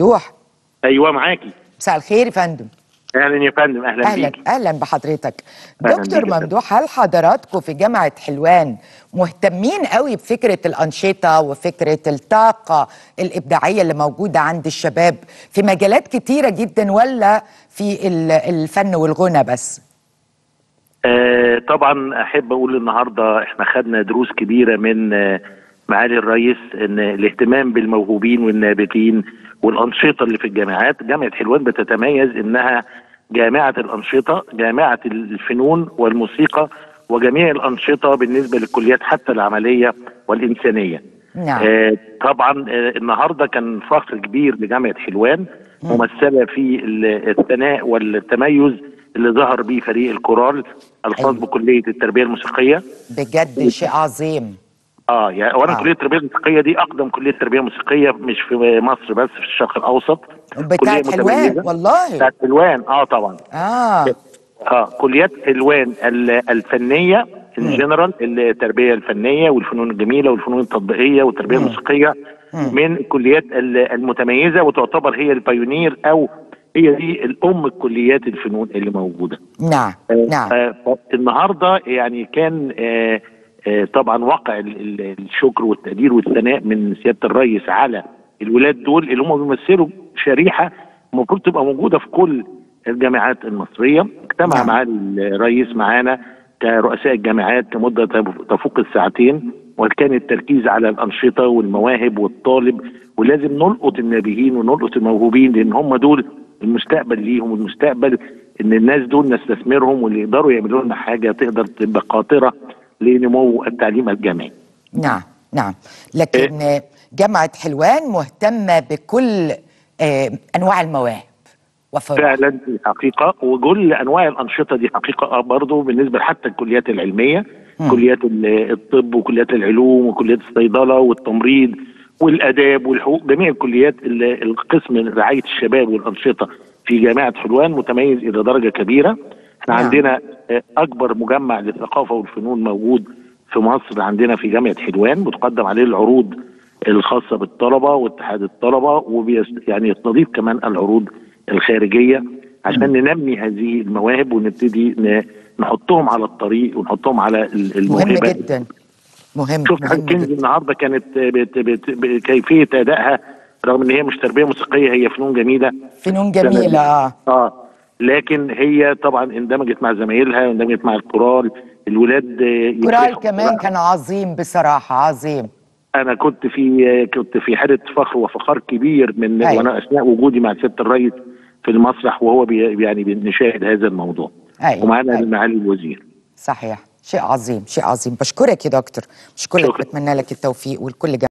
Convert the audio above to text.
ممدوح ايوه معاكي مساء الخير يا فندم اهلا يا فندم اهلا, اهلا بيك اهلا بحضرتك أهلاً دكتور بيك يا فندم. ممدوح هل حضراتكم في جامعه حلوان مهتمين قوي بفكره الانشطه وفكره الطاقه الابداعيه اللي موجوده عند الشباب في مجالات كتيره جدا ولا في ال- الفن والغنى بس آه طبعا احب اقول النهارده احنا خدنا دروس كبيره من آه معالي الرئيس ان الاهتمام بالموهوبين والنابتين والانشطه اللي في الجامعات جامعه حلوان بتتميز انها جامعه الانشطه جامعه الفنون والموسيقى وجميع الانشطه بالنسبه للكليات حتى العمليه والانسانيه نعم آه طبعا آه النهارده كان فخر كبير لجامعه حلوان ممثله في ال- الثناء والتميز اللي ظهر به فريق الكورال الخاص أيوة. بكليه التربيه الموسيقيه بجد شيء عظيم اه يعني اولا آه. كليه التربيه الموسيقيه دي اقدم كليه تربيه موسيقيه مش في مصر بس في الشرق الاوسط بتاعت كلية حلوان متميزة. والله بتاعت حلوان اه طبعا اه اه كليات حلوان ال- الفنيه ان جنرال التربيه الفنيه والفنون الجميله والفنون التطبيقيه والتربيه الموسيقيه من الكليات ال- المتميزه وتعتبر هي البايونير او هي دي الام الكليات الفنون اللي موجوده نعم نعم آه، النهارده يعني كان آه، آه، طبعا واقع ال- ال- الشكر والتقدير والثناء من سياده الرئيس على الولاد دول اللي هم بيمثلوا شريحه المفروض تبقى موجوده في كل الجامعات المصريه اجتمع نعم. مع الرئيس معانا كرؤساء الجامعات كمده تف- تفوق الساعتين وكان التركيز على الانشطه والمواهب والطالب ولازم نلقط النابهين ونلقط الموهوبين لان هم دول المستقبل ليهم والمستقبل ان الناس دول نستثمرهم واللي يقدروا يعملوا لنا حاجه تقدر تبقى قاطره لنمو التعليم الجامعي. نعم نعم لكن جامعة حلوان مهتمة بكل آه، أنواع المواهب وفروع فعلا دي حقيقه وكل انواع الانشطه دي حقيقه آه برضه بالنسبه حتى الكليات العلميه كليات ال- الطب وكليات العلوم وكليات الصيدله والتمريض والاداب والحقوق جميع الكليات ال- القسم رعايه الشباب والانشطه في جامعه حلوان متميز الى درجه كبيره احنا نعم. عندنا آه، اكبر مجمع للثقافه والفنون موجود في مصر عندنا في جامعه حلوان بتقدم عليه العروض الخاصه بالطلبه واتحاد الطلبه وبيست يعني يستضيف كمان العروض الخارجيه عشان ننمي هذه المواهب ونبتدي ن- نحطهم على الطريق ونحطهم على ال- مهم الموهبات جدا مهم شفت مهم حاجه كنز جدا النهارده كانت بت بت بت كيفيه ادائها رغم ان هي مش تربيه موسيقيه هي فنون جميله فنون جميلة آه. اه لكن هي طبعا اندمجت مع زمايلها واندمجت مع الكورال الولاد آه، كورال يفرحوا. كمان كان عظيم بصراحة عظيم انا كنت في كنت في حاله فخر وفخار كبير من أيوة. وانا اثناء وجودي مع سياده الرئيس في المسرح وهو بي يعني بنشاهد هذا الموضوع أيوة. ومعانا أيوة. معالي الوزير صحيح شيء عظيم شيء عظيم بشكرك يا دكتور بشكرك شكرا. بتمنى لك التوفيق والكل جميل